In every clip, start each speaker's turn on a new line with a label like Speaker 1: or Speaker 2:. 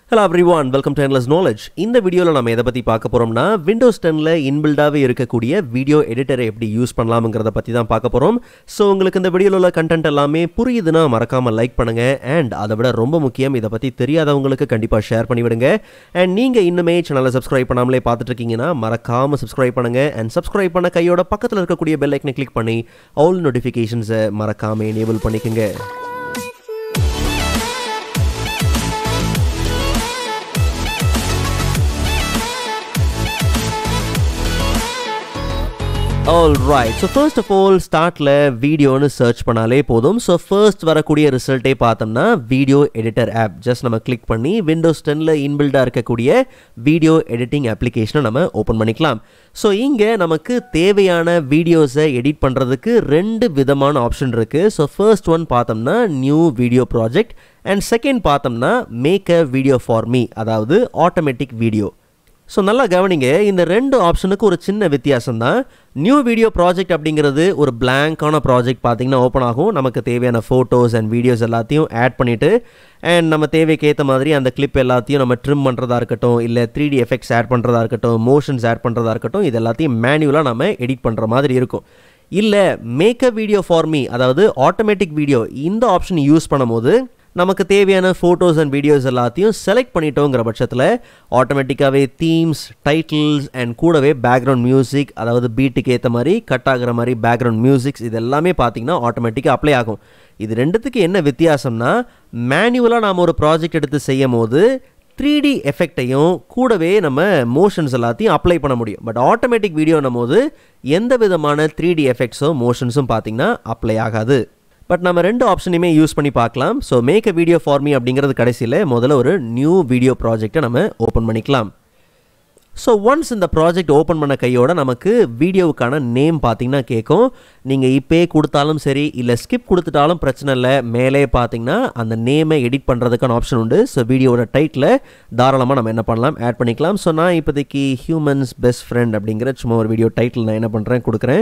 Speaker 1: hello every one welcome to endless knowledge இந்த வீடியோவில் நம்ம எதை பற்றி பார்க்க போகிறோம்னா விண்டோஸ் டெனில் இன்பில்டாகவே இருக்கக்கூடிய வீடியோ எடிட்டரை எப்படி யூஸ் பண்ணலாம்ங்கிறத பற்றி தான் பார்க்க போகிறோம் ஸோ உங்களுக்கு இந்த வீடியோவில் உள்ள கண்டென்ட் எல்லாமே புரியுதுன்னா மறக்காமல் லைக் பண்ணுங்கள் அண்ட் அதை விட ரொம்ப முக்கியம் இதை பற்றி தெரியாதவங்களுக்கு கண்டிப்பாக ஷேர் பண்ணி விடுங்க அண்ட் நீங்கள் இன்னுமே சேனலை சப்ஸ்கிரைப் பண்ணாமலே பார்த்துட்டு இருக்கீங்கன்னா மறக்காமல் சப்ஸ்கிரைப் பண்ணுங்கள் அண்ட் சப்ஸ்கிரைப் பண்ண கையோட பக்கத்தில் இருக்கக்கூடிய பெல் ஐக்கனை கிளிக் பண்ணி ஆல் நோட்டிஃபிகேஷன்ஸை மறக்காமல் எனேபிள் பண்ணிக்கோங்க all right so first of all ஸ்டார்ட்டில் வீடியோன்னு சர்ச் பண்ணாலே போதும் ஸோ ஃபர்ஸ்ட் வரக்கூடிய ரிசல்ட்டே பார்த்தோம்னா வீடியோ எடிட்டர் ஆப் ஜஸ்ட் நம்ம கிளிக் பண்ணி விண்டோஸ் டெனில் இன்பில்டாக இருக்கக்கூடிய வீடியோ எடிட்டிங் அப்ளிகேஷனை நம்ம ஓப்பன் பண்ணிக்கலாம் ஸோ இங்கே நமக்கு தேவையான வீடியோஸை எடிட் பண்ணுறதுக்கு ரெண்டு விதமான ஆப்ஷன் இருக்குது ஸோ ஃபர்ஸ்ட் ஒன் பார்த்தோம்னா new video project and second பார்த்தோம்னா make a video for me அதாவது ஆட்டோமேட்டிக் வீடியோ ஸோ நல்லா கவனிங்க இந்த ரெண்டு ஆப்ஷனுக்கு ஒரு சின்ன வித்தியாசம் தான் நியூ வீடியோ ப்ராஜெக்ட் அப்படிங்கிறது ஒரு பிளாங்கான ப்ராஜெக்ட் பார்த்தீங்கன்னா ஓப்பன் ஆகும் நமக்கு தேவையான ஃபோட்டோஸ் அண்ட் வீடியோஸ் எல்லாத்தையும் ஆட் பண்ணிவிட்டு அண்ட் நம்ம தேவைக்கு ஏற்ற மாதிரி அந்த கிளிப் எல்லாத்தையும் நம்ம ட்ரிம் பண்ணுறதா இருக்கட்டும் இல்லை த்ரீ டி எஃபெக்ட்ஸ் ஆட் பண்ணுறதா இருக்கட்டும் மோஷன்ஸ் ஆட் பண்ணுறதா இருக்கட்டும் இது எல்லாத்தையும் மேனுவலாக நம்ம எடிட் பண்ணுற மாதிரி இருக்கும் இல்லை make a video for me அதாவது ஆட்டோமேட்டிக் வீடியோ இந்த ஆப்ஷன் யூஸ் பண்ணும்போது நமக்கு தேவையான ஃபோட்டோஸ் அண்ட் வீடியோஸ் எல்லாத்தையும் செலக்ட் பண்ணிட்டோங்கிற பட்சத்தில் ஆட்டோமேட்டிக்காகவே தீம்ஸ் டைட்டில்ஸ் அண்ட் கூடவே பேக்ரவுண்ட் மியூசிக் அதாவது பீட்டுக்கு ஏற்ற மாதிரி கட் ஆகிற மாதிரி பேக்ரவுண்ட் மியூசிக்ஸ் இது எல்லாமே பார்த்தீங்கன்னா ஆட்டோமேட்டிக்காக அப்ளை ஆகும் இது ரெண்டுத்துக்கு என்ன வித்தியாசம்னா மேனுவலாக நாம் ஒரு ப்ராஜெக்ட் எடுத்து செய்யும் போது த்ரீ டி எஃபெக்டையும் கூடவே நம்ம மோஷன்ஸ் எல்லாத்தையும் அப்ளை பண்ண முடியும் பட் ஆட்டோமேட்டிக் வீடியோன்னும் போது எந்த விதமான த்ரீ டி எஃபெக்ட்ஸும் மோஷன்ஸும் பார்த்தீங்கன்னா அப்ளை ஆகாது பட் நம்ம ரெண்டு ஆப்ஷனையுமே யூஸ் பண்ணி பார்க்கலாம் so make a video for me அப்படிங்கிறது கடைசியில் முதல்ல ஒரு நியூ வீடியோ ப்ராஜெக்டை நம்ம ஓப்பன் பண்ணிக்கலாம் ஸோ ஒன்ஸ் இந்த ப்ராஜெக்ட் ஓப்பன் பண்ண கையோட நமக்கு வீடியோவுக்கான நேம் பார்த்தீங்கன்னா கேட்கும் நீங்கள் இப்போயே கொடுத்தாலும் சரி இல்லை ஸ்கிப் கொடுத்துட்டாலும் பிரச்சனை இல்லை மேலே பார்த்தீங்கன்னா அந்த நேமை எடிட் பண்ணுறதுக்கான ஆப்ஷன் உண்டு ஸோ வீடியோட டைட்டில் தாராளமாக நம்ம என்ன பண்ணலாம் ஆட் பண்ணிக்கலாம் ஸோ நான் இப்போதைக்கு ஹியூமன்ஸ் பெஸ்ட் ஃப்ரெண்ட் அப்படிங்கிற சும்மா ஒரு வீடியோ டைட்டில் நான் என்ன பண்ணுறேன் கொடுக்குறேன்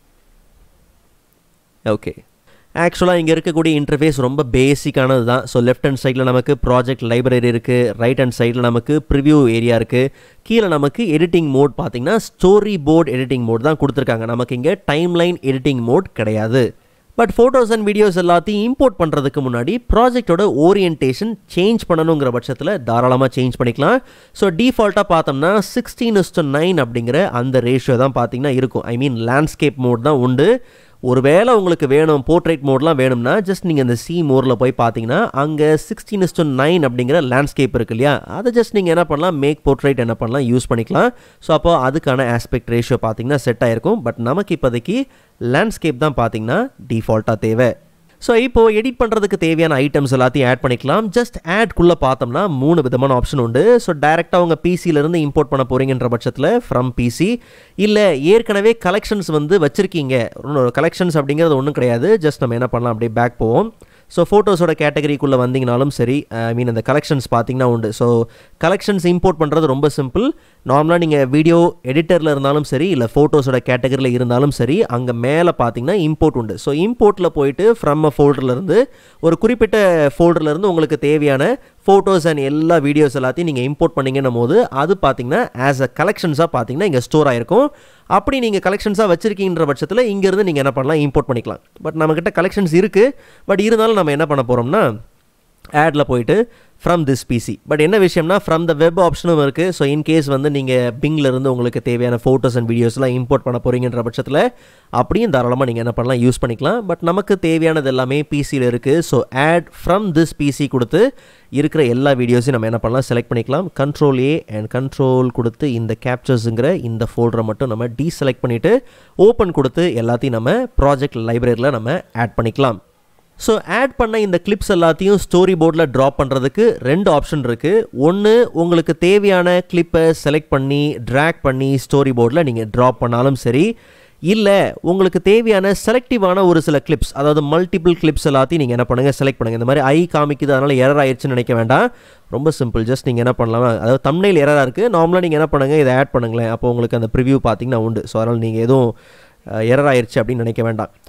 Speaker 1: ஓகே ஆக்சுவலாக இங்கே இருக்கக்கூடிய இன்டர்ஃபேஸ் ரொம்ப பேசிக்கானது தான் ஸோ லெஃப்ட் ஹேண்ட் சைடில் நமக்கு ப்ராஜெக்ட் லைப்ரரி இருக்குது ரைட் ஹேண்ட் சைடில் நமக்கு ப்ரிவ்யூ ஏரியா இருக்குது கீழே நமக்கு எடிட்டிங் மோட் பார்த்தீங்கன்னா ஸ்டோரி போர்ட் எடிட்டிங் மோட் தான் கொடுத்துருக்காங்க நமக்கு இங்கே டைம் லைன் எடிட்டிங் மோட் கிடையாது பட் ஃபோட்டோஸ் அண்ட் வீடியோஸ் எல்லாத்தையும் இம்போர்ட் பண்ணுறதுக்கு முன்னாடி ப்ராஜெக்டோட ஓரியன்டேஷன் சேஞ்ச் பண்ணணுங்கிற பட்சத்தில் தாராளமாக சேஞ்ச் பண்ணிக்கலாம் ஸோ டிஃபால்ட்டாக பார்த்தோம்னா சிக்ஸ்டீன் இஸ்டு நைன் அப்படிங்கிற அந்த ரேஷியோ தான் பார்த்தீங்கன்னா இருக்கும் ஐ மீன் லேண்ட்ஸ்கேப் மோட் தான் உண்டு ஒருவேளை உங்களுக்கு வேணும் போர்ட்ரேட் மோட்லாம் வேணும்னா ஜஸ்ட் நீங்கள் இந்த சி மோரில் போய் பார்த்தீங்கன்னா அங்கே சிக்ஸ்டீன் இஸ்டு நைன் அப்படிங்கிற லேண்ட்ஸ்கேப் இருக்கு இல்லையா அதை ஜஸ்ட் நீங்கள் என்ன பண்ணலாம் மேக் போர்ட்ரேட் என்ன பண்ணலாம் யூஸ் பண்ணிக்கலாம் ஸோ அப்போ அதுக்கான ஆஸ்பெக்ட் ரேஷியோ பார்த்தீங்கன்னா செட் ஆகிருக்கும் பட் நமக்கு இப்போதைக்கு லேண்ட்ஸ்கேப் தான் பார்த்தீங்கன்னா டிஃபால்ட்டாக தேவை ஸோ இப்போது எடிட் பண்ணுறதுக்கு தேவையான ஐட்டம்ஸ் எல்லாத்தையும் ஆட் பண்ணிக்கலாம் ஜஸ்ட் ஆட்குள்ளே பார்த்தோம்னா மூணு விதமான ஆப்ஷன் உண்டு ஸோ டேரெக்டாக உங்கள் பிசியிலேருந்து இம்போர்ட் பண்ண போகிறீங்கன்ற பட்சத்தில் ஃப்ரம் பிசி இல்லை ஏற்கனவே கலெக்ஷன்ஸ் வந்து வச்சுருக்கீங்க கலெக்ஷன்ஸ் அப்படிங்கிறது ஒன்றும் கிடையாது ஜஸ்ட் நம்ம என்ன பண்ணலாம் அப்படியே பேக் போவோம் ஸோ ஃபோட்டோஸோட கேட்டகரிக்குள்ளே வந்தீங்கனாலும் சரி ஐ மீன் அந்த கலெக்ஷன்ஸ் பார்த்தீங்கன்னா உண்டு ஸோ கலெக்ஷன்ஸ் இம்போர்ட் பண்ணுறது ரொம்ப சிம்பிள் நார்மலாக நீங்கள் வீடியோ எடிட்டரில் இருந்தாலும் சரி இல்லை ஃபோட்டோஸோட கேட்டகரியில் இருந்தாலும் சரி அங்கே மேலே பார்த்தீங்கன்னா இம்போர்ட் உண்டு ஸோ இம்போர்ட்டில் போயிட்டு ஃப்ரம் அ ஃபோல்டர்லேருந்து ஒரு குறிப்பிட்ட ஃபோல்டர்லேருந்து உங்களுக்கு தேவையான ஃபோட்டோஸ் அண்ட் எல்லா வீடியோஸ் எல்லாத்தையும் நீங்கள் இம்போர்ட் பண்ணிங்கன்னும் போது அது பார்த்தீங்கன்னா ஆஸ் அ கலெக்ஷன்ஸாக பார்த்தீங்கன்னா இங்கே ஸ்டோர் ஆயிருக்கும் அப்படி நீங்கள் கலெக்ஷன்ஸாக வச்சிருக்கீங்கிற பட்சத்தில் இங்கேருந்து நீங்கள் என்ன பண்ணலாம் இம்போர்ட் பண்ணிக்கலாம் பட் நம்மக்கிட்ட கலெக்ஷன்ஸ் இருக்குது பட் இருந்தாலும் நம்ம என்ன பண்ண போகிறோம்னா ஆடில் போயிட்டு ஃப்ரம் திஸ் பிசி பட் என்ன விஷயம்னா ஃப்ரம் த வெப் ஆப்ஷனும் இருக்குது ஸோ இன்கேஸ் வந்து நீங்கள் பிங்கிலேருந்து உங்களுக்கு தேவையான ஃபோட்டோஸ் அண்ட் வீடியோஸ்லாம் இம்போர்ட் பண்ண போகிறீங்கன்ற பட்சத்தில் அப்படியும் தாராளமாக நீங்கள் என்ன பண்ணலாம் யூஸ் பண்ணிக்கலாம் பட் நமக்கு தேவையானது எல்லாமே பிசியில் இருக்குது so add from this PC கொடுத்து இருக்கிற எல்லா வீடியோஸையும் நம்ம என்ன பண்ணலாம் செலக்ட் பண்ணிக்கலாம் கண்ட்ரோல் ஏ அண்ட் கண்ட்ரோல் கொடுத்து இந்த கேப்சர்ஸுங்கிற இந்த ஃபோல்டரை மட்டும் நம்ம டீசெலக்ட் பண்ணிவிட்டு ஓப்பன் கொடுத்து எல்லாத்தையும் நம்ம ப்ராஜெக்ட் லைப்ரரியில் நம்ம ஆட் பண்ணிக்கலாம் ஸோ ஆட் பண்ண இந்த கிளிப்ஸ் எல்லாத்தையும் ஸ்டோரி போர்டில் ட்ராப் பண்ணுறதுக்கு ரெண்டு ஆப்ஷன் இருக்குது ஒன்று உங்களுக்கு தேவையான கிளிப்பை செலக்ட் பண்ணி ட்ராக் பண்ணி ஸ்டோரி போர்டில் நீங்கள் ட்ராப் பண்ணாலும் சரி இல்லை உங்களுக்கு தேவையான செலக்டிவான ஒரு சில கிளிப்ஸ் அதாவது மல்டிபிள் கிளிப்ஸ் எல்லாத்தையும் நீங்கள் என்ன பண்ணுங்கள் செலக்ட் பண்ணுங்கள் இந்த மாதிரி ஐ காமிக்குது அதனால் எரர் ஆயிடுச்சுன்னு நினைக்க வேண்டாம் ரொம்ப சிம்பிள் ஜஸ்ட் நீங்கள் என்ன பண்ணலாம் அதாவது தம்னைல் எரராக இருக்குது நார்மலாக நீங்கள் என்ன பண்ணுங்கள் இதை ஆட் பண்ணுங்களேன் அப்போ உங்களுக்கு அந்த ப்ரிவ்யூ பார்த்தீங்கன்னா உண்டு ஸோ அதனால் நீங்கள் எதுவும் எரர் ஆயிடுச்சு அப்படின்னு நினைக்க வேண்டாம்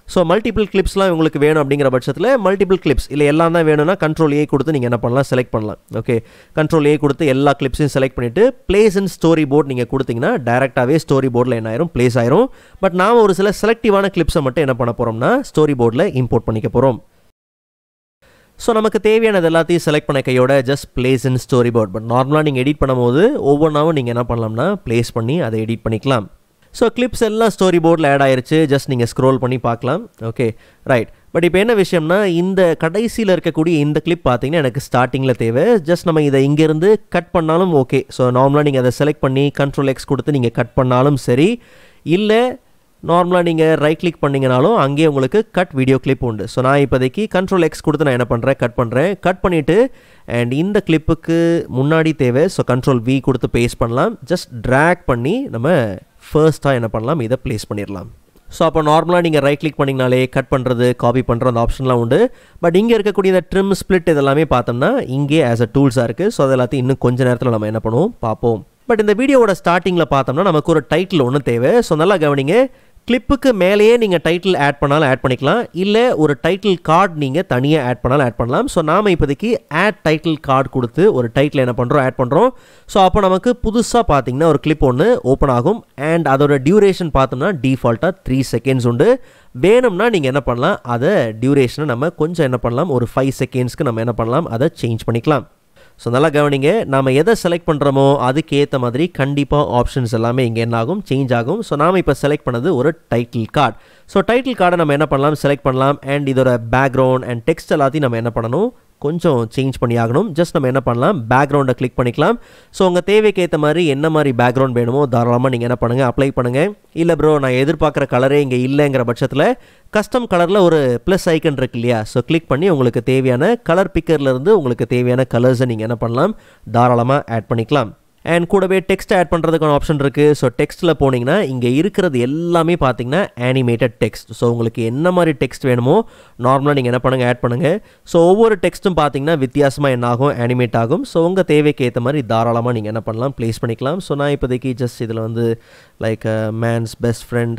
Speaker 1: ஸோ மல்டிபிள் கிளிப்ஸ்லாம் உங்களுக்கு வேணும் அப்படிங்கிற பட்சத்தில் மல்டிபிள் கிளிப்ஸ் இல்லை எல்லாம் தான் வேணும்னா கண்ட்ரோல் ஏ கொடுத்து நீங்கள் என்ன பண்ணலாம் செலக்ட் பண்ணலாம் ஓகே கண்ட்ரோல் ஏ கொடுத்து எல்லா கிளிப்ஸையும் செலக்ட் பண்ணிவிட்டு பிளேஸ் அண்ட் ஸ்டோரி போர்ட் நீங்கள் கொடுத்தீங்கன்னா டேரெக்டாகவே ஸ்டோரி போர்டில் என்ன ஆயிரும் பிளேஸ் ஆயிரும் பட் நாம் ஒரு சில செலக்டிவான கிளிப்ஸை மட்டும் என்ன பண்ண போகிறோம்னா ஸ்டோரி போர்டில் இம்போர்ட் பண்ணிக்க போகிறோம் ஸோ நமக்கு தேவையானது எல்லாத்தையும் செலக்ட் பண்ண கையோட just place in storyboard but நார்மலாக நீங்கள் எடிட் பண்ணும்போது ஒவ்வொன்றாவும் நீங்கள் என்ன பண்ணலாம்னா ப்ளேஸ் பண்ணி அதை எடிட் பண்ணிக்கலாம் ஸோ கிளிப்ஸ் எல்லாம் ஸ்டோரி போர்டில் ஆட் ஆயிருச்சு ஜஸ்ட் நீங்கள் ஸ்க்ரோல் பண்ணி பார்க்கலாம் ஓகே ரைட் பட் இப்போ என்ன விஷயம்னா இந்த கடைசியில் இருக்கக்கூடிய இந்த கிளிப் பார்த்தீங்கன்னா எனக்கு ஸ்டார்டிங்கில் தேவை ஜஸ்ட் நம்ம இதை இங்கேருந்து கட் பண்ணாலும் ஓகே ஸோ நார்மலாக நீங்கள் அதை செலக்ட் பண்ணி கண்ட்ரோல் எக்ஸ் கொடுத்து நீங்கள் கட் பண்ணாலும் சரி இல்லை நார்மலாக நீங்கள் ரைட் கிளிக் பண்ணிங்கனாலும் அங்கேயே உங்களுக்கு கட் வீடியோ கிளிப் உண்டு ஸோ நான் இப்போதைக்கு கண்ட்ரோல் எக்ஸ் கொடுத்து நான் என்ன பண்ணுறேன் கட் பண்ணுறேன் கட் பண்ணிவிட்டு அண்ட் இந்த கிளிப்புக்கு முன்னாடி தேவை ஸோ கண்ட்ரோல் வி கொடுத்து பேஸ்ட் பண்ணலாம் ஜஸ்ட் ட்ராக் பண்ணி நம்ம ஃபர்ஸ்ட்டாக என்ன பண்ணலாம் இதை ப்ளேஸ் பண்ணிடலாம் ஸோ அப்போ நார்மலாக நீங்கள் ரைட் கிளிக் பண்ணிங்கனாலே கட் பண்ணுறது காப்பி பண்ணுற அந்த ஆப்ஷன்லாம் உண்டு பட் இங்கே இருக்கக்கூடிய இந்த ட்ரிம் ஸ்ப்ளிட் இதெல்லாமே பார்த்தோம்னா இங்கே ஆஸ் அ டூல்ஸாக இருக்குது ஸோ அது எல்லாத்தையும் இன்னும் கொஞ்ச நேரத்தில் நம்ம என்ன பண்ணுவோம் பார்ப்போம் பட் இந்த வீடியோவோட ஸ்டார்டிங்கில் பார்த்தோம்னா நமக்கு ஒரு டைட்டில் ஒன்று தேவை ஸோ நல்லா கவனிங்க கிளிப்புக்கு மேலேயே நீங்கள் டைட்டில் ஆட் பண்ணாலும் ஆட் பண்ணிக்கலாம் இல்லை ஒரு டைட்டில் கார்டு நீங்கள் தனியாக ஆட் பண்ணாலும் ஆட் பண்ணலாம் ஸோ நாம் இப்போதைக்கு ஆட் டைட்டில் கார்டு கொடுத்து ஒரு டைட்டில் என்ன பண்ணுறோம் ஆட் பண்ணுறோம் ஸோ அப்போ நமக்கு புதுசாக பார்த்தீங்கன்னா ஒரு கிளிப் ஒன்று ஓப்பன் ஆகும் அண்ட் அதோட டியூரேஷன் பார்த்தோம்னா டிஃபால்ட்டாக த்ரீ செகண்ட்ஸ் உண்டு வேணும்னா நீங்கள் என்ன பண்ணலாம் அதை டியூரேஷனை நம்ம கொஞ்சம் என்ன பண்ணலாம் ஒரு ஃபைவ் செகண்ட்ஸ்க்கு நம்ம என்ன பண்ணலாம் அதை சேஞ்ச் பண்ணிக்கலாம் ஸோ நல்லா கவனிங்க நாம் எதை செலக்ட் பண்ணுறோமோ அதுக்கு ஏற்ற மாதிரி கண்டிப்பாக ஆப்ஷன்ஸ் எல்லாமே இங்கே என்ன ஆகும் சேஞ்ச் ஆகும் ஸோ நாம் இப்போ செலக்ட் பண்ணது ஒரு டைட்டில் கார்டு ஸோ டைட்டில் கார்டை நம்ம என்ன பண்ணலாம் செலக்ட் பண்ணலாம் அண்ட் இதோட பேக்ரவுண்ட் அண்ட் டெக்ஸ்ட் எல்லாத்தையும் நம்ம என்ன பண்ணணும் கொஞ்சம் சேஞ்ச் பண்ணி ஆகணும் ஜஸ்ட் நம்ம என்ன பண்ணலாம் பேக்ரவுண்டை கிளிக் பண்ணிக்கலாம் ஸோ உங்கள் தேவைக்கு ஏற்ற மாதிரி என்ன மாதிரி பேக்ரவுண்ட் வேணுமோ தாராளமாக நீங்கள் என்ன பண்ணுங்கள் அப்ளை பண்ணுங்கள் இல்லை ப்ரோ நான் எதிர்பார்க்குற கலரே இங்கே இல்லைங்கிற பட்சத்தில் கஸ்டம் கலரில் ஒரு ப்ளஸ் ஐக்கன் இருக்கு இல்லையா ஸோ கிளிக் பண்ணி உங்களுக்கு தேவையான கலர் பிக்கர்லேருந்து உங்களுக்கு தேவையான கலர்ஸை நீங்கள் என்ன பண்ணலாம் தாராளமாக ஆட் பண்ணிக்கலாம் அண்ட் கூடவே டெக்ஸ்ட் ஆட் பண்ணுறதுக்கான ஆப்ஷன் இருக்குது ஸோ டெக்ஸ்ட்டில் போனீங்கன்னா இங்கே இருக்கிறது எல்லாமே பார்த்தீங்கன்னா ஆனிமேட்டட் டெக்ஸ்ட் ஸோ உங்களுக்கு என்ன மாதிரி டெக்ஸ்ட் வேணுமோ நார்மலாக நீங்கள் என்ன பண்ணுங்கள் ஆட் பண்ணுங்கள் ஸோ ஒவ்வொரு டெக்ஸ்ட்டும் பார்த்தீங்கன்னா வித்தியாசமாக என்ன ஆகும் ஆனிமேட் ஆகும் ஸோ உங்கள் தேவைக்கு ஏற்ற மாதிரி தாராளமாக நீங்கள் என்ன பண்ணலாம் ப்ளேஸ் பண்ணிக்கலாம் ஸோ நான் இப்போதைக்கு ஜஸ்ட் இதில் வந்து like man's best friend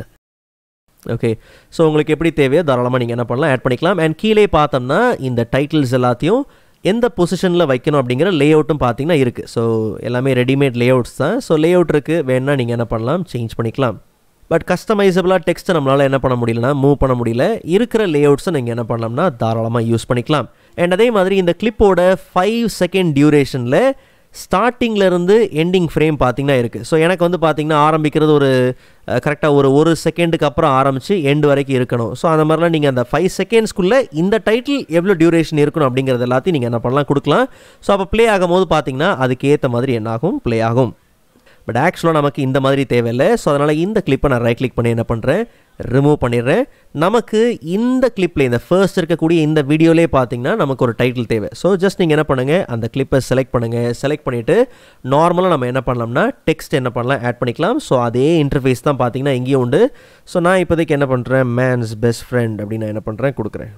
Speaker 1: okay so உங்களுக்கு எப்படி தேவையோ தாராளமாக நீங்கள் என்ன பண்ணலாம் ஆட் பண்ணிக்கலாம் அண்ட் கீழே பார்த்தோம்னா இந்த டைட்டில்ஸ் எல்லாத்தையும் எந்த பொசிஷனில் வைக்கணும் அப்படிங்கிற லே அவுட்டும் பார்த்தீங்கன்னா இருக்குது ஸோ எல்லாமே ரெடிமேட் லே அவுட்ஸ் தான் ஸோ லே அவுட் இருக்குது வேணா நீங்கள் என்ன பண்ணலாம் சேஞ்ச் பண்ணிக்கலாம் பட் கஸ்டமைசபிளாக டெக்ஸ்ட்டை நம்மளால் என்ன பண்ண முடியலனா மூவ் பண்ண முடியல இருக்கிற லே அவுட்ஸை நீங்கள் என்ன பண்ணலாம்னா தாராளமாக யூஸ் பண்ணிக்கலாம் அண்ட் அதே மாதிரி இந்த கிளிப்போட ஃபைவ் செகண்ட் டியூரேஷனில் ஸ்டார்டிங்லேருந்து எண்டிங் ஃப்ரேம் பார்த்தீங்கன்னா இருக்குது ஸோ எனக்கு வந்து பார்த்தீங்கன்னா ஆரம்பிக்கிறது ஒரு கரெக்டாக ஒரு ஒரு செகண்டுக்கு அப்புறம் ஆரம்பித்து எண்டு வரைக்கும் இருக்கணும் ஸோ அந்த மாதிரிலாம் நீங்கள் அந்த ஃபைவ் செகண்ட்ஸ்க்குள்ளே இந்த டைட்டில் எவ்வளோ டியூரேஷன் இருக்கணும் அப்படிங்கிறது எல்லாத்தையும் நீங்கள் என்ன பண்ணலாம் கொடுக்கலாம் ஸோ அப்போ ப்ளே ஆகும்போது பார்த்தீங்கன்னா அதுக்கு ஏற்ற மாதிரி என்ன ஆகும் ப்ளே ஆகும் பட் ஆக்சுவலாக நமக்கு இந்த மாதிரி தேவையில்லை ஸோ அதனால் இந்த கிளிப்பை நான் ரைட் கிளிக் பண்ணி என்ன பண்ணுறேன் ரிமூவ் பண்ணிடுறேன் நமக்கு இந்த கிளிப்பில் இந்த ஃபர்ஸ்ட் இருக்கக்கூடிய இந்த வீடியோலேயே பார்த்தீங்கன்னா நமக்கு ஒரு டைட்டில் தேவை ஸோ ஜஸ்ட் நீங்கள் என்ன பண்ணுங்கள் அந்த கிளிப்பை செலக்ட் பண்ணுங்கள் செலக்ட் பண்ணிவிட்டு நார்மலாக நம்ம என்ன பண்ணலாம்னா டெக்ஸ்ட் என்ன பண்ணலாம் ஆட் பண்ணிக்கலாம் ஸோ அதே இன்டர்ஃபேஸ் தான் பார்த்தீங்கன்னா இங்கேயும் உண்டு ஸோ நான் இப்போதைக்கு என்ன பண்ணுறேன் மேன்ஸ் பெஸ்ட் ஃப்ரெண்ட் அப்படின்னு நான் என்ன பண்ணுறேன் கொடுக்குறேன்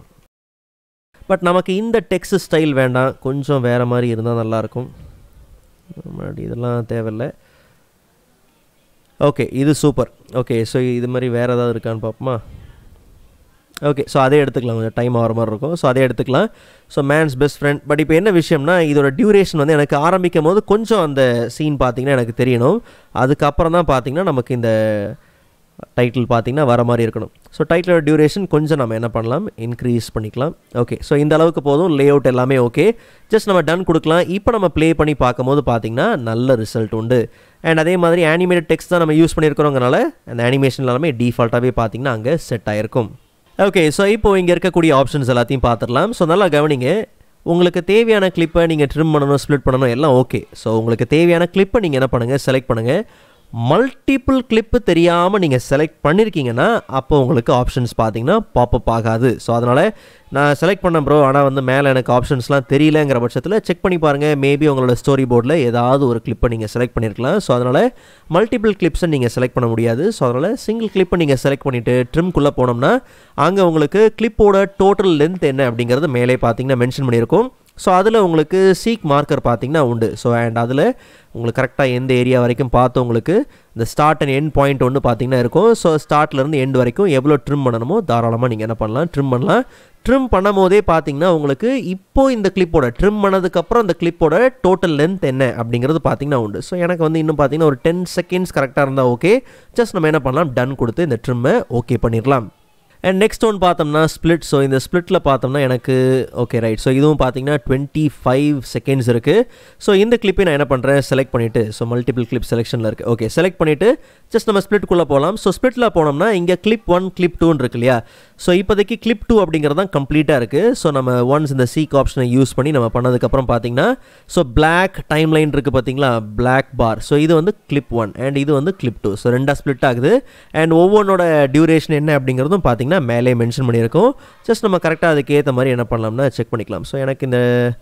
Speaker 1: பட் நமக்கு இந்த டெக்ஸ்ட் ஸ்டைல் வேண்டாம் கொஞ்சம் வேறு மாதிரி இருந்தால் நல்லாயிருக்கும் முன்னாடி இதெல்லாம் தேவையில்லை ஓகே இது சூப்பர் ஓகே ஸோ இது மாதிரி வேறு ஏதாவது இருக்கான்னு பார்ப்போமா ஓகே ஸோ அதே எடுத்துக்கலாம் கொஞ்சம் டைம் ஆகிற மாதிரி இருக்கும் ஸோ அதே எடுத்துக்கலாம் so man's best friend but இப்போ என்ன விஷயம்னா இதோட டியூரேஷன் வந்து எனக்கு ஆரம்பிக்கும் போது கொஞ்சம் அந்த சீன் பார்த்தீங்கன்னா எனக்கு தெரியணும் அதுக்கப்புறம் தான் பார்த்தீங்கன்னா நமக்கு இந்த டைட்டில் பார்த்தீங்கன்னா வர மாதிரி இருக்கணும் ஸோ டைட்டிலோட டியூரேஷன் கொஞ்சம் நம்ம என்ன பண்ணலாம் இன்க்ரீஸ் பண்ணிக்கலாம் ஓகே ஸோ இந்த அளவுக்கு போதும் லே அவுட் எல்லாமே ஓகே ஜஸ்ட் நம்ம டன் கொடுக்கலாம் இப்போ நம்ம ப்ளே பண்ணி பார்க்கும்போது பார்த்தீங்கன்னா நல்ல ரிசல்ட் உண்டு அண்ட் அதே மாதிரி ஆனிமேட்டட் டெக்ஸ்ட் தான் நம்ம யூஸ் பண்ணியிருக்கிறோங்கனால அந்த அனிமேஷன் எல்லாமே டிஃபால்ட்டாகவே பார்த்தீங்கன்னா அங்கே செட் ஆகிருக்கும் ஓகே ஸோ இப்போ இங்கே இருக்கக்கூடிய ஆப்ஷன்ஸ் எல்லாத்தையும் பார்த்துடலாம் ஸோ நல்லா கவனிங்க உங்களுக்கு தேவையான கிளிப்பை நீங்கள் ட்ரிம் பண்ணணும் ஸ்ப்ளிட் பண்ணணும் எல்லாம் ஓகே ஸோ உங்களுக்கு தேவையான கிளிப்பை நீங்கள் என்ன பண்ணுங்கள் செலக்ட் பண்ணுங்கள் மல்டிபிள் கிளிப்பு தெரியாமல் நீங்கள் செலக்ட் பண்ணியிருக்கீங்கன்னா அப்போ உங்களுக்கு ஆப்ஷன்ஸ் பார்த்தீங்கன்னா பாப்பப் ஆகாது ஸோ அதனால் நான் செலக்ட் பண்ணேன் ப்ரோ ஆனால் வந்து மேலே எனக்கு ஆப்ஷன்ஸ்லாம் தெரியலங்கிற பட்சத்தில் செக் பண்ணி பாருங்கள் மேபி உங்களோட ஸ்டோரி போர்டில் ஏதாவது ஒரு கிளிப்பை நீங்கள் செலக்ட் பண்ணியிருக்கலாம் ஸோ அதனால் மல்டிபிள் கிளிப்ஸை நீங்கள் செலக்ட் பண்ண முடியாது ஸோ அதனால் சிங்கிள் கிளிப்பை நீங்கள் செலக்ட் பண்ணிவிட்டு ட்ரிம்குள்ளே போனோம்னா அங்கே உங்களுக்கு கிளிப்போட டோட்டல் லென்த் என்ன அப்படிங்கிறது மேலே பார்த்தீங்கன்னா மென்ஷன் பண்ணியிருக்கும் ஸோ அதில் உங்களுக்கு சீக் மார்க்கர் பார்த்தீங்கன்னா உண்டு ஸோ அண்ட் அதில் உங்களுக்கு கரெக்டாக எந்த ஏரியா வரைக்கும் பார்த்து உங்களுக்கு இந்த ஸ்டார்ட் அண்ட் எண்ட் பாயிண்ட் ஒன்று பார்த்தீங்கன்னா இருக்கும் ஸோ ஸ்டார்ட்லேருந்து எண்ட் வரைக்கும் எவ்வளோ ட்ரிம் பண்ணணுமோ தாராளமாக நீங்கள் என்ன பண்ணலாம் ட்ரிம் பண்ணலாம் ட்ரிம் பண்ணும் போதே பார்த்தீங்கன்னா உங்களுக்கு இப்போ இந்த கிளிப்போட ட்ரிம் பண்ணதுக்கப்புறம் இந்த கிளிப்போட டோட்டல் லென்த் என்ன அப்படிங்கிறது பார்த்தீங்கன்னா உண்டு ஸோ எனக்கு வந்து இன்னும் பார்த்தீங்கன்னா ஒரு டென் செகண்ட்ஸ் கரெக்டாக இருந்தால் ஓகே ஜஸ்ட் நம்ம என்ன பண்ணலாம் டன் கொடுத்து இந்த ட்ரிம்மை ஓகே பண்ணிடலாம் அண்ட் நெக்ஸ்ட் ஒன் பார்த்தோம்னா ஸ்ப்ளிட் ஸோ இந்த ஸ்ப்ளிட்டில் பார்த்தோம்னா எனக்கு ஓகே ரைட் ஸோ இதுவும் பார்த்தீங்கன்னா டுவெண்ட்டி ஃபைவ் செகண்ட்ஸ் இருக்குது ஸோ இந்த கிளிப்பை நான் என்ன பண்ணுறேன் செலக்ட் பண்ணிவிட்டு ஸோ மல்டிபிள் கிளிப் செலெக்ஷனில் இருக்குது ஓகே செலக்ட் பண்ணிவிட்டு ஜஸ்ட் நம்ம ஸ்ப்ளிட்குள்ளே போகலாம் ஸோ ஸ்ப்ளிட்டில் போனோம்னா இங்கே கிளிப் ஒன் கிளிப் டூன்னு இருக்கு இல்லையா ஸோ இப்போதைக்கு கிளிப் டூ அப்படிங்கிறது தான் கம்ப்ளீட்டாக இருக்குது ஸோ நம்ம ஒன்ஸ் இந்த சீக் ஆப்ஷனை யூஸ் பண்ணி நம்ம பண்ணதுக்கப்புறம் பார்த்தீங்கன்னா ஸோ பிளாக் டைம் லைன் இருக்குது பார்த்தீங்களா பிளாக் பார் ஸோ இது வந்து கிளிப் ஒன் அண்ட் இது வந்து கிளிப் டூ ஸோ ரெண்டாக ஸ்ப்ளிட் ஆகுது அண்ட் ஒவ்வொன்றோட டியூரேஷன் என்ன அப்படிங்கிறதும் பார்த்தீங்கன்னா மேலே மென்ஷன் பண்ணியிருக்கோம் ஜஸ்ட் நம்ம கரெக்டாக அதுக்கு ஏற்ற மாதிரி என்ன பண்ணலாம்னா செக் பண்ணிக்கலாம் ஸோ எனக்கு இந்த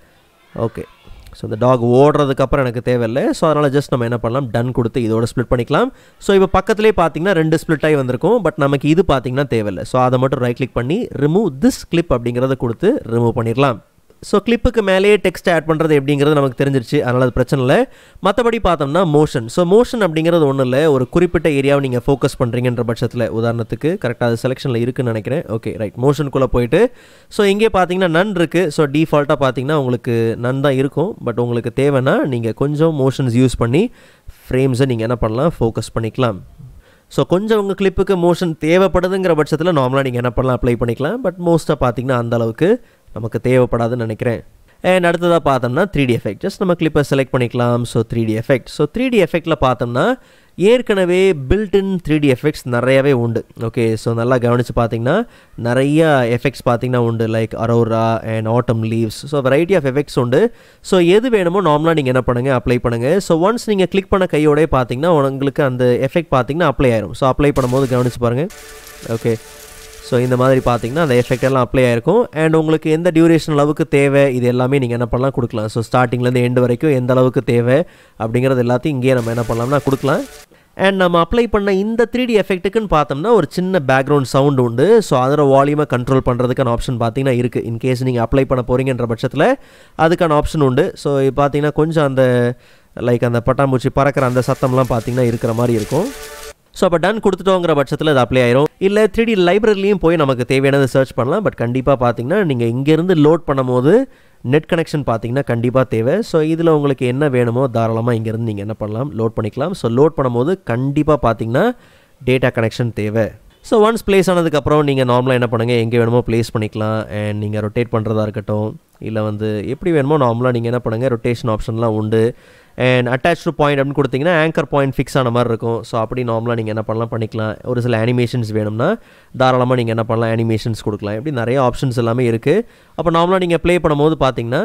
Speaker 1: ஓகே ஸோ இந்த டாக் ஓடுறதுக்கப்புறம் எனக்கு தேவையில்லை ஸோ அதனால் ஜஸ்ட் நம்ம என்ன பண்ணலாம் டன் கொடுத்து இதோட ஸ்ப்ளிட் பண்ணிக்கலாம் ஸோ இப்போ பக்கத்துலேயே பார்த்தீங்கன்னா ரெண்டு ஸ்ப்ளிட் ஆகி வந்திருக்கும் பட் நமக்கு இது பார்த்தீங்கன்னா தேவையில்லை ஸோ அதை மட்டும் ரைட் கிளிக் பண்ணி ரிமூவ் திஸ் கிளிப் அப்படிங்கிறத கொடுத்து ரிமூவ் பண்ணிடலாம் ஸோ கிளிப்புக்கு மேலேயே டெக்ஸ்ட் ஆட் பண்ணுறது எப்படிங்கிறது நமக்கு தெரிஞ்சிருச்சு அதனால் அது பிரச்சனை இல்லை மற்றபடி பார்த்தோம்னா மோஷன் ஸோ மோஷன் அப்படிங்கிறது ஒன்றும் இல்லை ஒரு குறிப்பிட்ட ஏரியாவை நீங்கள் ஃபோக்கஸ் பண்ணுறீங்கன்ற பட்சத்தில் உதாரணத்துக்கு கரெக்டாக அது செலெக்ஷனில் இருக்குன்னு நினைக்கிறேன் ஓகே ரைட் மோஷனுக்குள்ளே போயிட்டு ஸோ இங்கே பார்த்தீங்கன்னா நன் இருக்குது ஸோ டிஃபால்ட்டாக பார்த்தீங்கன்னா உங்களுக்கு நன் தான் இருக்கும் பட் உங்களுக்கு தேவைன்னா நீங்கள் கொஞ்சம் மோஷன்ஸ் யூஸ் பண்ணி ஃப்ரேம்ஸை நீங்கள் என்ன பண்ணலாம் ஃபோக்கஸ் பண்ணிக்கலாம் ஸோ கொஞ்சம் உங்கள் கிளிப்புக்கு மோஷன் தேவைப்படுதுங்கிற பட்சத்தில் நார்மலாக நீங்கள் என்ன பண்ணலாம் அப்ளை பண்ணிக்கலாம் பட் மோஸ்ட்டாக பார்த்தீங்கன்னா அந்த அளவுக்கு நமக்கு தேவைப்படாதுன்னு நினைக்கிறேன் அண்ட் அடுத்ததாக பார்த்தோம்னா த்ரீ டி எஃபெக்ட் ஜஸ்ட் நம்ம கிளிப்பை செலக்ட் பண்ணிக்கலாம் so three D effect so three D எஃபெக்டில் பார்த்தோம்னா ஏற்கனவே பில்ட்-இன் த்ரீ டி எஃபெக்ட்ஸ் நிறையவே உண்டு ஓகே ஸோ நல்லா கவனித்து பார்த்தீங்கன்னா நிறைய எஃபெக்ட்ஸ் பார்த்தீங்கன்னா உண்டு like aurora and autumn leaves so variety of effects உண்டு ஸோ எது வேணுமோ நார்மலாக நீங்கள் என்ன பண்ணுங்கள் அப்ளை பண்ணுங்கள் ஸோ ஒன்ஸ் நீங்கள் கிளிக் பண்ண கையோடய பார்த்தீங்கன்னா உங்களுக்கு அந்த எஃபெக்ட் பார்த்தீங்கன்னா அப்ளை ஆயிரும் ஸோ அப்ளை பண்ணும்போது கவனித்து பாருங்கள் ஓகே ஸோ இந்த மாதிரி பார்த்தீங்கன்னா அந்த எஃபெக்ட் எல்லாம் அப்ளை ஆயிருக்கும் அண்ட் உங்களுக்கு எந்த டியூரேஷன் அளவுக்கு தேவை இது எல்லாமே நீங்கள் என்ன பண்ணலாம் கொடுக்கலாம் ஸோ ஸ்டார்டிங்லேருந்து எண்டு வரைக்கும் எந்த அளவுக்கு தேவை அப்படிங்கிறது எல்லாத்தையும் இங்கேயே நம்ம என்ன பண்ணலாம்னா கொடுக்கலாம் அண்ட் நம்ம அப்ளை பண்ண இந்த த்ரீ டி எஃபெக்ட்டுக்குன்னு பார்த்தோம்னா ஒரு சின்ன பேக்ரவுண்ட் சவுண்ட் உண்டு ஸோ அதோட வால்யூமை கண்ட்ரோல் பண்ணுறதுக்கான ஆப்ஷன் பார்த்தீங்கன்னா இருக்குது இன்கேஸ் நீங்கள் அப்ளை பண்ண போகிறீங்கன்ற பட்சத்தில் அதுக்கான ஆப்ஷன் உண்டு ஸோ பார்த்தீங்கன்னா கொஞ்சம் அந்த லைக் அந்த பட்டாம்பூச்சி பறக்கிற அந்த சத்தம்லாம் பார்த்தீங்கன்னா இருக்கிற மாதிரி இருக்கும் ஸோ அப்போ டன் கொடுத்துட்டோங்கிற பட்சத்தில் அது அப்ளை ஆயிரும் இல்லை த்ரீ டி லைப்ரரிலையும் போய் நமக்கு தேவையானதை சர்ச் பண்ணலாம் பட் கண்டிப்பாக பார்த்தீங்கன்னா நீங்கள் இங்கேருந்து லோட் பண்ணும்போது நெட் கனெக்ஷன் பார்த்தீங்கன்னா கண்டிப்பாக தேவை ஸோ இதில் உங்களுக்கு என்ன வேணுமோ தாராளமாக இங்கேருந்து நீங்கள் என்ன பண்ணலாம் லோட் பண்ணிக்கலாம் ஸோ லோட் பண்ணும்போது கண்டிப்பாக பார்த்தீங்கன்னா டேட்டா கனெக்ஷன் தேவை ஸோ ஒன்ஸ் ப்ளேஸ் ஆனதுக்கப்புறம் நீங்கள் நார்மலாக என்ன பண்ணுங்கள் எங்கே வேணுமோ ப்ளேஸ் பண்ணிக்கலாம் அண்ட் நீங்கள் ரொட்டேட் பண்ணுறதா இருக்கட்டும் இல்லை வந்து எப்படி வேணுமோ நார்மலாக நீங்கள் என்ன பண்ணுங்கள் ரொட்டேஷன் ஆப்ஷன்லாம் உண்டு அண்ட் அட்டாச் டு பாயிண்ட் அப்படின்னு கொடுத்தீங்கன்னா ஆங்கர் பாயிண்ட் ஃபிக்ஸ் ஆன மாதிரி இருக்கும் ஸோ அப்படி நார்மலாக நீங்கள் என்ன பண்ணலாம் பண்ணிக்கலாம் ஒரு சில அனிமேஷன்ஸ் வேணும்னா தாராளமாக நீங்கள் என்ன பண்ணலாம் அனிமேஷன்ஸ் கொடுக்கலாம் இப்படி நிறைய ஆப்ஷன்ஸ் எல்லாமே இருக்குது அப்போ நார்மலாக நீங்கள் ப்ளே பண்ணும்போது பார்த்தீங்கன்னா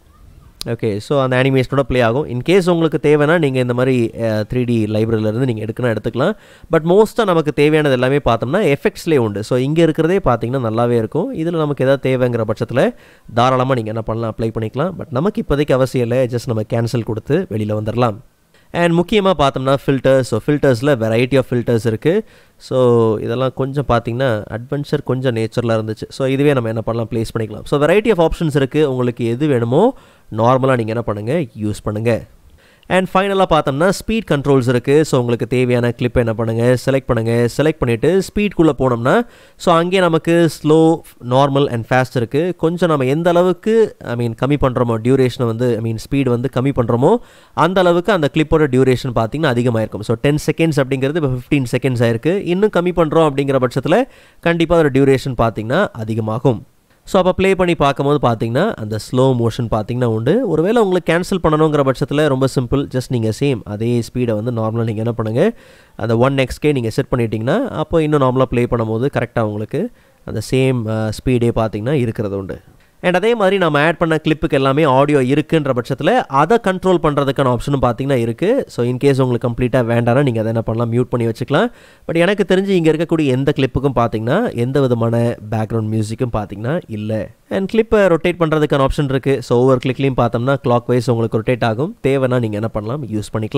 Speaker 1: ஓகே ஸோ அந்த அனிமேஷனோட ப்ளே ஆகும் இன்கேஸ் உங்களுக்கு தேவைன்னா நீங்கள் இந்த மாதிரி த்ரீ டி லைப்ரரியிலேருந்து நீங்கள் எடுக்கணும் எடுத்துக்கலாம் பட் மோஸ்ட்டாக நமக்கு தேவையானது எல்லாமே பார்த்தோம்னா எஃபெக்ட்ஸ்லேயே உண்டு ஸோ இங்கே இருக்கிறதே பார்த்தீங்கன்னா நல்லாவே இருக்கும் இதில் நமக்கு எதாவது தேவைங்கிற பட்சத்தில் தாராளமாக நீங்கள் என்ன பண்ணலாம் அப்ளை பண்ணிக்கலாம் பட் நமக்கு இப்போதைக்கு அவசியம் இல்லை ஜஸ்ட் நம்ம கேன்சல் கொடுத்து வெளியில் வந்துடலாம் அண்ட் முக்கியமாக பார்த்தோம்னா ஃபில்டர்ஸ் ஸோ ஃபில்டர்ஸில் வெரைட்டி ஆஃப் ஃபில்டர்ஸ் இருக்குது ஸோ இதெல்லாம் கொஞ்சம் பார்த்தீங்கன்னா அட்வென்ச்சர் கொஞ்சம் நேச்சரில் இருந்துச்சு ஸோ இதுவே நம்ம என்ன பண்ணலாம் ப்ளேஸ் பண்ணிக்கலாம் ஸோ வெரைட்டி ஆஃப் ஆப்ஷன்ஸ் இருக்குது உங்களுக்கு எது வேணுமோ நார்மலாக நீங்கள் என்ன பண்ணுங்கள் யூஸ் பண்ணுங்கள் அண்ட் ஃபைனலாக பார்த்தோம்னா ஸ்பீட் கண்ட்ரோல்ஸ் இருக்குது ஸோ உங்களுக்கு தேவையான கிளிப் என்ன பண்ணுங்கள் செலக்ட் பண்ணுங்கள் செலக்ட் பண்ணிவிட்டு ஸ்பீட்குள்ளே போனோம்னா ஸோ அங்கேயே நமக்கு ஸ்லோ நார்மல் அண்ட் ஃபாஸ்ட் இருக்குது கொஞ்சம் நம்ம எந்த அளவுக்கு ஐ மீன் கம்மி பண்ணுறோமோ டியூரேஷனை வந்து ஐ மீன் ஸ்பீட் வந்து கம்மி பண்ணுறோமோ அந்த அளவுக்கு அந்த கிளிப்போட டியூரேஷன் பார்த்திங்கன்னா அதிகமாக இருக்கும் ஸோ டென் செகண்ட்ஸ் அப்படிங்கிறது இப்போ ஃபிஃப்டீன் செகண்ட்ஸ் ஆயிருக்கு இன்னும் கம்மி பண்ணுறோம் அப்படிங்கிற பட்சத்தில் கண்டிப்பாக அதோட டியூரேஷன் பார்த்திங்கன்னா அதிகமாகும் ஸோ அப்போ ப்ளே பண்ணி பார்க்கும்போது பார்த்தீங்கன்னா அந்த ஸ்லோ மோஷன் பார்த்தீங்கன்னா உண்டு ஒருவேளை உங்களுக்கு கேன்சல் பண்ணணுங்கிற பட்சத்தில் ரொம்ப சிம்பிள் ஜஸ்ட் நீங்கள் சேம் அதே ஸ்பீடை வந்து நார்மலாக நீங்கள் என்ன பண்ணுங்கள் அந்த ஒன் எக்ஸ்கே நீங்கள் செட் பண்ணிட்டீங்கன்னா அப்போ இன்னும் நார்மலாக ப்ளே பண்ணும்போது கரெக்டாக உங்களுக்கு அந்த சேம் ஸ்பீடே பார்த்தீங்கன்னா இருக்கிறது உண்டு அண்ட் அதே மாதிரி நம்ம ஆட் பண்ண கிளிப்புக்கு எல்லாமே ஆடியோ இருக்குன்ற பட்சத்தில் அதை கண்ட்ரோல் பண்ணுறதுக்கான ஆப்ஷனும் பார்த்தீங்கன்னா இருக்குது ஸோ இன்கேஸ் உங்களுக்கு கம்ப்ளீட்டாக வேண்டாம்னா நீங்கள் அதை என்ன பண்ணலாம் மியூட் பண்ணி வச்சுக்கலாம் பட் எனக்கு தெரிஞ்சு இங்கே இருக்கக்கூடிய எந்த கிளிப்புக்கும் பார்த்தீங்கன்னா எந்த விதமான பேக்ரவுண்ட் மியூசிக்கும் பார்த்தீங்கன்னா இல்லை அண்ட் கிளிப்பை ரொட்டேட் பண்ணுறதுக்கான ஆப்ஷன் இருக்குது ஸோ ஒவ்வொரு கிளிக்லையும் பார்த்தோம்னா கிளாக் வைஸ் உங்களுக்கு ரொட்டேட் ஆகும் தேவைன்னா நீங்கள் என்ன பண்ணலாம் யூஸ் பண்ணிக்கலாம்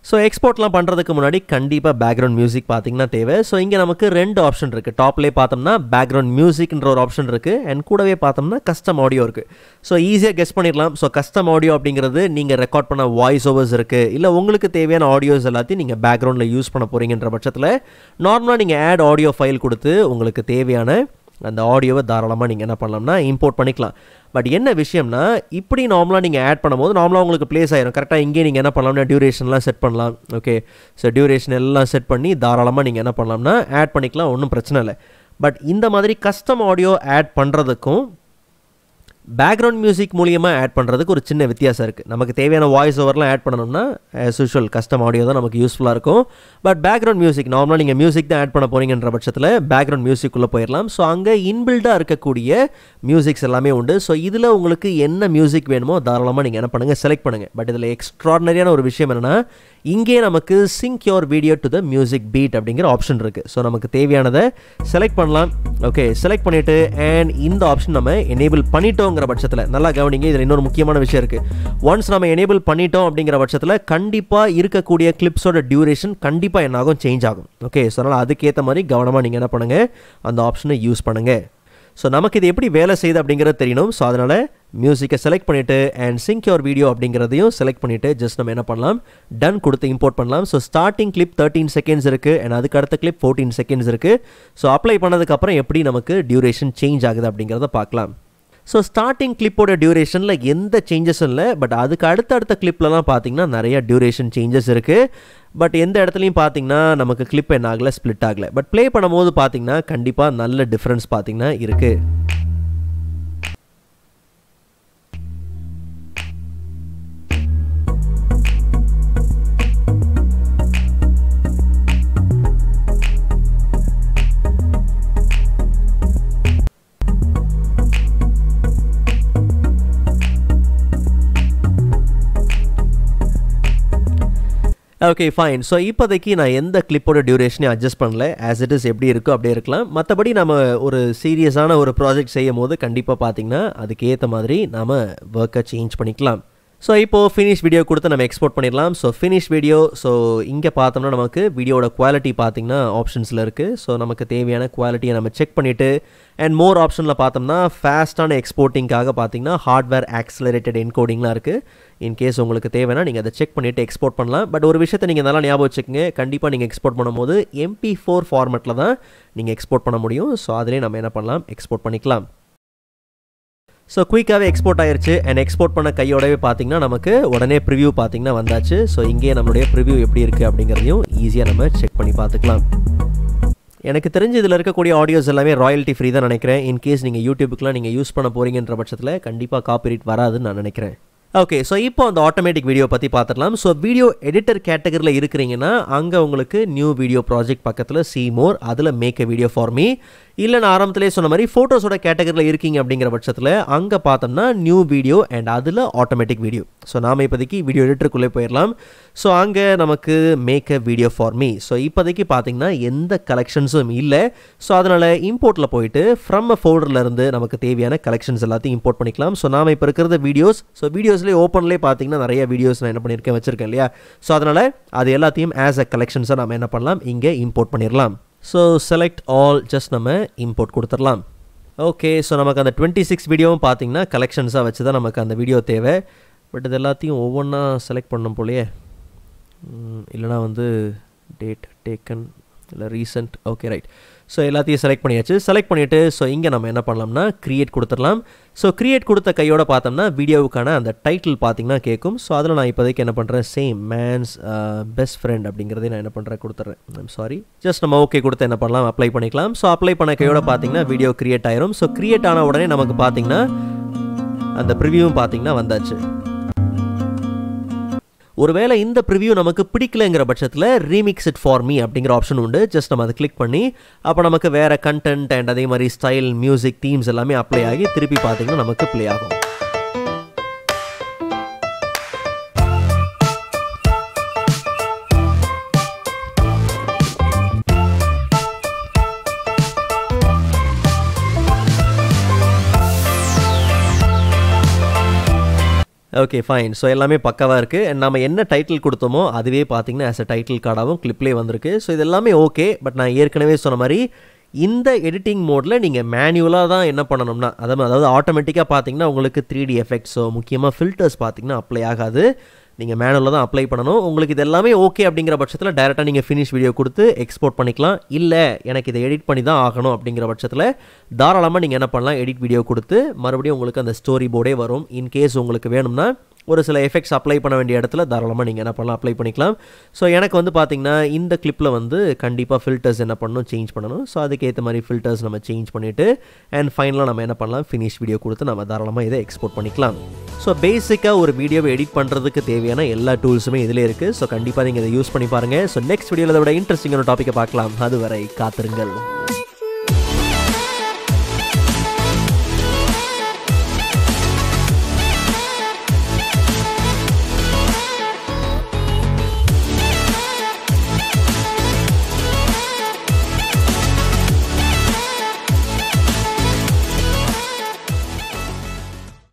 Speaker 1: ஸோ எக்ஸ்போர்ட்லாம் பண்ணுறதுக்கு முன்னாடி கண்டிப்பாக பேக்ரவுண்ட் மியூசிக் பார்த்தீங்கன்னா தேவை ஸோ இங்கே நமக்கு ரெண்டு ஆப்ஷன் இருக்குது டாப்லேயே பார்த்தோம்னா பேக்ரவுண்ட் மியூசிக்ன்ற ஒரு ஆப்ஷன் இருக்குது அண்ட் கூடவே பார்த்தோம்னா கஸ்டம் ஆடியோ இருக்குது ஸோ ஈஸியாக கெஸ் பண்ணிடலாம் ஸோ கஸ்டம் ஆடியோ அப்படிங்கிறது நீங்கள் ரெக்கார்ட் பண்ண வாய்ஸ் ஓவர்ஸ் இருக்குது இல்லை உங்களுக்கு தேவையான ஆடியோஸ் எல்லாத்தையும் நீங்கள் பேக்ரவுண்டில் யூஸ் பண்ண போகிறீங்கன்ற பட்சத்தில் நார்மலாக நீங்கள் ஆட் ஆடியோ ஃபைல் கொடுத்து உங்களுக்கு தேவையான அந்த ஆடியோவை தாராளமாக நீங்கள் என்ன பண்ணலாம்னா இம்போர்ட் பண்ணிக்கலாம் பட் என்ன விஷயம்னா இப்படி நார்மலாக நீங்கள் ஆட் பண்ணும்போது நார்மலாக உங்களுக்கு ப்ளேஸ் ஆயிரும் கரெக்டாக இங்கே நீங்கள் என்ன பண்ணலாம்னா டியூரேஷன்லாம் செட் பண்ணலாம் ஓகே ஸோ டியூரேஷன் எல்லாம் செட் பண்ணி தாராளமாக நீங்கள் என்ன பண்ணலாம்னா ஆட் பண்ணிக்கலாம் ஒன்றும் பிரச்சனை இல்லை பட் இந்த மாதிரி கஸ்டம் ஆடியோ ஆட் பண்ணுறதுக்கும் பேக்ரவுண்ட் மியூசிக் மூலியமாக ஆட் பண்ணுறதுக்கு ஒரு சின்ன வித்தியாசம் இருக்குது நமக்கு தேவையான வாய்ஸ் ஓவர்லாம் ஆட் பண்ணணும்னா ஆஸ் யூஷுவல் கஸ்டம் ஆடியோ தான் நமக்கு யூஸ்ஃபுல்லாக இருக்கும் பட் பேக்ரவுண்ட் மியூசிக் நார்மலாக நீங்கள் மியூசிக் தான் ஆட் பண்ண போகிறீங்கன்ற பட்சத்தில் பேக்ரவுண்ட் மியூசிக்குள்ளே போயிடலாம் ஸோ அங்கே இன்பில்டாக இருக்கக்கூடிய மியூசிக்ஸ் எல்லாமே உண்டு ஸோ இதில் உங்களுக்கு என்ன மியூசிக் வேணுமோ தாராளமாக நீங்கள் என்ன பண்ணுங்கள் செலக்ட் பண்ணுங்கள் பட் இதில் எக்ஸ்ட்ராடனரியான ஒரு விஷயம் என்னென்னா இங்கே நமக்கு sync your video to the music beat அப்படிங்கிற ஆப்ஷன் இருக்குது ஸோ நமக்கு தேவையானதை செலக்ட் பண்ணலாம் ஓகே செலக்ட் பண்ணிவிட்டு அண்ட் இந்த ஆப்ஷன் நம்ம எனேபிள் பண்ணிட்டோங்கிற பட்சத்தில் நல்லா கவனிங்க இதில் இன்னொரு முக்கியமான விஷயம் இருக்குது ஒன்ஸ் நம்ம எனேபிள் பண்ணிட்டோம் அப்படிங்கிற பட்சத்தில் கண்டிப்பாக இருக்கக்கூடிய கிளிப்ஸோட டியூரேஷன் கண்டிப்பாக என்னாகும் சேஞ்ச் ஆகும் ஓகே ஸோ அதனால் அதுக்கேற்ற மாதிரி கவனமாக நீங்கள் என்ன பண்ணுங்கள் அந்த ஆப்ஷனை யூஸ் பண்ணுங்கள் ஸோ நமக்கு இது எப்படி வேலை செய்யுது அப்படிங்கிறது தெரியணும் ஸோ அதனால் மியூசிக்கை செலக்ட் பண்ணிவிட்டு அண்ட் சிங்க் யோர் வீடியோ அப்படிங்கிறதையும் செலக்ட் பண்ணிவிட்டு ஜஸ்ட் நம்ம என்ன பண்ணலாம் டன் கொடுத்து இம்போர்ட் பண்ணலாம் so starting clip thirteen seconds இருக்குது அண்ட் அதுக்கு அடுத்த கிளிப் ஃபோர்டீன் செகண்ட்ஸ் இருக்குது ஸோ அப்ளை பண்ணதுக்கப்புறம் எப்படி நமக்கு டியூரேஷன் சேஞ்ச் ஆகுது அப்படிங்கிறத பார்க்கலாம் ஸோ ஸ்டார்டிங் கிளிப்போட டியூரேஷனில் எந்த சேஞ்சஸும் இல்லை பட் அதுக்கு அடுத்தடுத்த கிளிப்லலாம் பார்த்தீங்கன்னா நிறைய டியூரேஷன் சேஞ்சஸ் இருக்குது பட் எந்த இடத்துலையும் பார்த்தீங்கன்னா நமக்கு கிளிப் என்ன ஆகலை ஸ்ப்ளிட் ஆகலை பட் ப்ளே பண்ணும்போது பார்த்தீங்கன்னா கண்டிப்பாக நல்ல டிஃப்ரென்ஸ் பார்த்தீங்கன்னா இருக்குது ஓகே ஃபைன் ஸோ இப்போதைக்கு நான் எந்த கிளிப்போட டியூரேஷனையும் அட்ஜஸ்ட் பண்ணல ஆஸ் இட் இஸ் எப்படி இருக்கோ அப்படியே இருக்கலாம் மற்றபடி நம்ம ஒரு சீரியஸான ஒரு ப்ராஜெக்ட் செய்யும் போது கண்டிப்பாக பார்த்தீங்கன்னா அதுக்கேற்ற மாதிரி நாம் ஒர்க்கை சேஞ்ச் பண்ணிக்கலாம் ஸோ இப்போது ஃபினிஷ் வீடியோ கொடுத்து நம்ம எக்ஸ்போர்ட் பண்ணிடலாம் ஸோ ஃபினிஷ் வீடியோ ஸோ இங்கே பார்த்தோம்னா நமக்கு வீடியோட குவாலிட்டி பார்த்திங்கன்னா ஆப்ஷன்ஸில் இருக்குது ஸோ நமக்கு தேவையான குவாலிட்டியை நம்ம செக் பண்ணிவிட்டு அண்ட் மோர் ஆப்ஷனில் பார்த்தோம்னா ஃபாஸ்ட்டான எக்ஸ்போர்ட்டிங்காக பார்த்தீங்கன்னா ஹார்ட்வேர் ஆக்ஸலரேட்டட் என்கோடிங்லாம் இருக்குது இன்கேஸ் உங்களுக்கு தேவைன்னா நீங்கள் அதை செக் பண்ணிவிட்டு எக்ஸ்போர்ட் பண்ணலாம் பட் ஒரு விஷயத்தை நீங்கள் நல்லா ஞாபகம் வச்சுக்கோங்க கண்டிப்பாக நீங்கள் எக்ஸ்போர்ட் பண்ணும்போது எம்பி ஃபோர் ஃபார்மெட்டில் தான் நீங்கள் எக்ஸ்போர்ட் பண்ண முடியும் ஸோ அதிலே நம்ம என்ன பண்ணலாம் எக்ஸ்போர்ட் பண்ணிக்கலாம் ஸோ குயிக்காகவே எக்ஸ்போர்ட் ஆயிருச்சு அண்ட் எக்ஸ்போர்ட் பண்ண கையோடவே பார்த்தீங்கன்னா நமக்கு உடனே ப்ரிவ்யூ பார்த்தீங்கன்னா வந்தாச்சு ஸோ இங்கேயே நம்மளுடைய ப்ரிவ்யூ எப்படி இருக்குது அப்படிங்கிறதையும் ஈஸியாக நம்ம செக் பண்ணி பார்த்துக்கலாம் எனக்கு தெரிஞ்சு இதில் இருக்கக்கூடிய ஆடியோஸ் எல்லாமே ராயல்ட்டி ஃப்ரீ தான் நினைக்கிறேன் இன்கேஸ் நீங்கள் யூடியூபுக்குலாம் நீங்கள் யூஸ் பண்ண போகிறீங்கன்ற பட்சத்தில் கண்டிப்பாக காப்பிரைட் வராதுன்னு நான் நினைக்கிறேன் ஓகே ஸோ இப்போ அந்த ஆட்டோமேட்டிக் வீடியோ பற்றி பார்த்துடலாம் ஸோ வீடியோ எடிட்டர் கேட்டகரியில் இருக்கிறீங்கன்னா அங்கே உங்களுக்கு நியூ வீடியோ ப்ராஜெக்ட் பக்கத்தில் சி மோர் அதில் make a video for me இல்லை நான் ஆரம்பத்திலே சொன்ன மாதிரி ஃபோட்டோஸோட கேட்டகரியில் இருக்கீங்க அப்படிங்கிற பட்சத்தில் அங்கே பார்த்தோம்னா நியூ வீடியோ அண்ட் அதில் ஆட்டோமேட்டிக் வீடியோ ஸோ நாம் இப்போதைக்கு வீடியோ எடிட்டருக்குள்ளே போயிடலாம் ஸோ அங்கே நமக்கு make a video for me so இப்போதைக்கு பார்த்தீங்கன்னா எந்த கலெக்ஷன்ஸும் இல்லை ஸோ அதனால் இம்போர்ட்டில் போயிட்டு ஃப்ரம் அ ஃபோல்டர்லேருந்து நமக்கு தேவையான கலெக்ஷன்ஸ் எல்லாத்தையும் இம்போர்ட் பண்ணிக்கலாம் ஸோ நாம் இப்போ இருக்கிறது வீடியோஸ் ஸோ வீடியோஸ்லேயே ஓப்பன்லேயே பார்த்தீங்கன்னா நிறைய வீடியோஸ் நான் என்ன பண்ணியிருக்கேன் வச்சுருக்கேன் இல்லையா ஸோ அதனால் அது எல்லாத்தையும் ஆஸ் அ கலெக்ஷன்ஸை நம்ம என்ன பண்ணலாம் இங்கே இம்போர்ட் பண்ணிடலாம் ஸோ செலக்ட் ஆல் ஜஸ்ட் நம்ம இம்போர்ட் கொடுத்துடலாம் ஓகே ஸோ நமக்கு அந்த டுவெண்ட்டி சிக்ஸ் வீடியோவும் பார்த்தீங்கன்னா கலெக்ஷன்ஸாக வச்சு தான் நமக்கு அந்த வீடியோ தேவை பட் இது எல்லாத்தையும் ஒவ்வொன்றா செலக்ட் பண்ணணும் போலையே இல்லைனா வந்து டேட் டேக்கன் இல்லை ரீசெண்ட் ஓகே ரைட் ஸோ எல்லாத்தையும் செலக்ட் பண்ணியாச்சு செலக்ட் பண்ணிவிட்டு ஸோ இங்கே நம்ம என்ன பண்ணலாம்னா க்ரியேட் கொடுத்துடலாம் ஸோ க்ரியேட் கொடுத்த கையோட பார்த்தோம்னா வீடியோவுக்கான அந்த டைட்டில் பார்த்தீங்கன்னா கேட்கும் ஸோ அதில் நான் இப்போதைக்கு என்ன பண்ணுறேன் சேம் மேன்ஸ் பெஸ்ட் ஃப்ரெண்ட் அப்படிங்கிறதே நான் என்ன பண்ணுறேன் கொடுத்துட்றேன் ஐம் சாரி ஜஸ்ட் நம்ம ஓகே கொடுத்து என்ன பண்ணலாம் அப்ளை பண்ணிக்கலாம் ஸோ அப்ளை பண்ண கையோட பார்த்தீங்கன்னா வீடியோ க்ரியேட் ஆயிரும் ஸோ க்ரியேட் ஆன உடனே நமக்கு பார்த்தீங்கன்னா அந்த ப்ரிவியூவும் பார்த்தீங்கன்னா வந்தாச்சு ஒருவேளை இந்த ப்ரிவ்யூ நமக்கு பிடிக்கலங்கிற பட்சத்தில் ரீமிக்ஸ் இட் ஃபார் மீ அப்படிங்கிற ஆப்ஷன் உண்டு ஜஸ்ட் நம்ம அதை கிளிக் பண்ணி அப்போ நமக்கு வேறு கண்டென்ட் அண்ட் அதே மாதிரி ஸ்டைல் மியூசிக் தீம்ஸ் எல்லாமே அப்ளை ஆகி திருப்பி பார்த்தீங்கன்னா நமக்கு ப்ளே ஆகும் ஓகே ஃபைன் ஸோ எல்லாமே பக்காவாக இருக்குது நம்ம என்ன டைட்டில் கொடுத்தோமோ அதுவே பார்த்தீங்கன்னா ஆஸ் அ டைட்டில் கார்டாகவும் கிளிப்லேயே வந்திருக்கு ஸோ இது எல்லாமே ஓகே பட் நான் ஏற்கனவே சொன்ன மாதிரி இந்த எடிட்டிங் மோடில் நீங்கள் மேனுவலாக தான் என்ன பண்ணணும்னா அதாவது அதாவது ஆட்டோமேட்டிக்காக பார்த்தீங்கன்னா உங்களுக்கு த்ரீ டி எஃபெக்ட்ஸோ முக்கியமாக ஃபில்டர்ஸ் பார்த்தீங்கன்னா அப்ளை ஆகாது நீங்கள் மேனுவலில் தான் அப்ளை பண்ணணும் உங்களுக்கு இது எல்லாமே ஓகே அப்படிங்கிற பட்சத்தில் டேரெக்டாக நீங்கள் ஃபினிஷ் வீடியோ கொடுத்து எக்ஸ்போர்ட் பண்ணிக்கலாம் இல்லை எனக்கு இதை எடிட் பண்ணி தான் ஆகணும் அப்படிங்கிற பட்சத்தில் தாராளமாக நீங்கள் என்ன பண்ணலாம் எடிட் வீடியோ கொடுத்து மறுபடியும் உங்களுக்கு அந்த ஸ்டோரி போர்டே வரும் இன்கேஸ் உங்களுக்கு வேணும்னா ஒரு சில எஃபெக்ட்ஸ் அப்ளை பண்ண வேண்டிய இடத்துல தாராளமாக நீங்கள் என்ன பண்ணலாம் அப்ளை பண்ணிக்கலாம் ஸோ எனக்கு வந்து பார்த்தீங்கன்னா இந்த கிளிப்பில் வந்து கண்டிப்பாக ஃபில்டர்ஸ் என்ன பண்ணணும் சேஞ்ச் பண்ணணும் ஸோ அதுக்கேற்ற மாதிரி ஃபில்டர்ஸ் நம்ம சேஞ்ச் பண்ணிவிட்டு அண்ட் ஃபைனலாக நம்ம என்ன பண்ணலாம் ஃபினிஷ் வீடியோ கொடுத்து நம்ம தாராளமாக இதை எக்ஸ்போர்ட் பண்ணிக்கலாம் ஸோ பேசிக்காக ஒரு வீடியோவை எடிட் பண்ணுறதுக்கு தேவையான எல்லா டூல்ஸுமே இதில் இருக்குது ஸோ கண்டிப்பாக நீங்கள் இதை யூஸ் பண்ணி பாருங்கள் ஸோ நெக்ஸ்ட் வீடியோவில் விட இன்ட்ரெஸ்டிங்கான டாப்பிக்கை பார்க்கலாம் அதுவரை காத்திருங்கள்